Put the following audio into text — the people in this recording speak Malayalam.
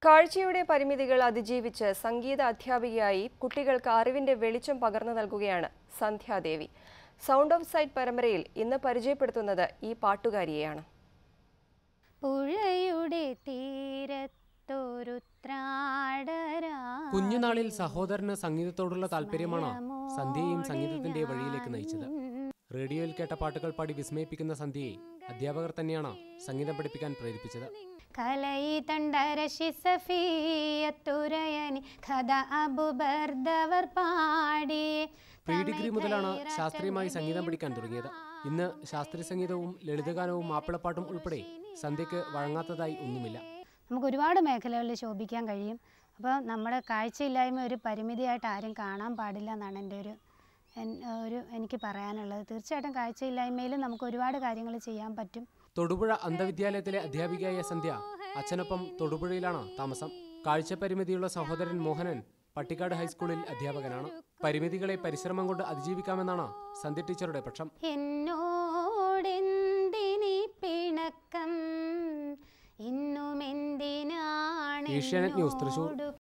കാഴ്ചയുടെ പരിമിതികൾ അതിജീവിച്ച് സംഗീത അധ്യാപികയായി കുട്ടികൾക്ക് അറിവിന്റെ വെളിച്ചം പകർന്നു നൽകുകയാണ് സന്ധ്യാദേവി സൗണ്ട് ഓഫ് സൈറ്റ് പരമ്പരയിൽ ഇന്ന് പരിചയപ്പെടുത്തുന്നത് ഈ പാട്ടുകാരിയെയാണ് പുഴയുടെ തീരത്തൊരുത്രാടരാ കുഞ്ഞുനാളിൽ സഹോദരന് സംഗീതത്തോടുള്ള താല്പര്യമാണ് സന്ധ്യയെയും സംഗീതത്തിന്റെ വഴിയിലേക്ക് നയിച്ചത് റേഡിയോയിൽ കേട്ട പാട്ടുകൾ പാടി വിസ്മയിപ്പിക്കുന്ന സന്ധ്യയെ അധ്യാപകർ തന്നെയാണ് സംഗീതം പഠിപ്പിക്കാൻ പ്രേരിപ്പിച്ചത് കലൈ തണ്ടരശി സഫിയത്തുരയനി കഥ അബുബർദവർ പാടി പ്രീ ഡിഗ്രി മുതലാണ് ശാസ്ത്രീയമായി സംഗീതം പഠിക്കാൻ തുടങ്ങിയത് ഇന്ന് ശാസ്ത്രീയ സംഗീതവും ലളിതഗാനവും മാപ്പിളപ്പാട്ടും ഉൾപ്പെടെ സന്ധ്യയ്ക്ക് വഴങ്ങാത്തതായി ഒന്നുമില്ല നമുക്ക് ഒരുപാട് മേഖലകളിൽ ശോഭിക്കാൻ കഴിയും അപ്പോൾ നമ്മുടെ കാഴ്ചയില്ലായ്മ ഒരു പരിമിതിയായിട്ട് ആരും കാണാൻ പാടില്ല എന്നാണ് എൻ്റെ ഒരു എൻ- ഒരു എനിക്ക് പറയാനുള്ളത് തീർച്ചയായിട്ടും കാഴ്ചയില്ലായ്മയിൽ നമുക്ക് ഒരുപാട് കാര്യങ്ങൾ ചെയ്യാൻ പറ്റും തൊടുപുഴ അന്ധവിദ്യാലയത്തിലെ അധ്യാപികയായ സന്ധ്യ അച്ഛനൊപ്പം തൊടുപുഴയിലാണ് താമസം കാഴ്ചപരിമിതിയുള്ള സഹോദരൻ മോഹനൻ പട്ടിക്കാട് ഹൈസ്കൂളിൽ അധ്യാപകനാണ് പരിമിതികളെ പരിശ്രമം കൊണ്ട് അതിജീവിക്കാമെന്നാണ് സന്ധ്യ ടീച്ചറുടെ പക്ഷം എന്നോടെന്തിനി പിണക്കം ഇന്നും എന്തിനാണ് ഏഷ്യാനെറ്റ് ന്യൂസ് തൃശൂർ. എന്നോടു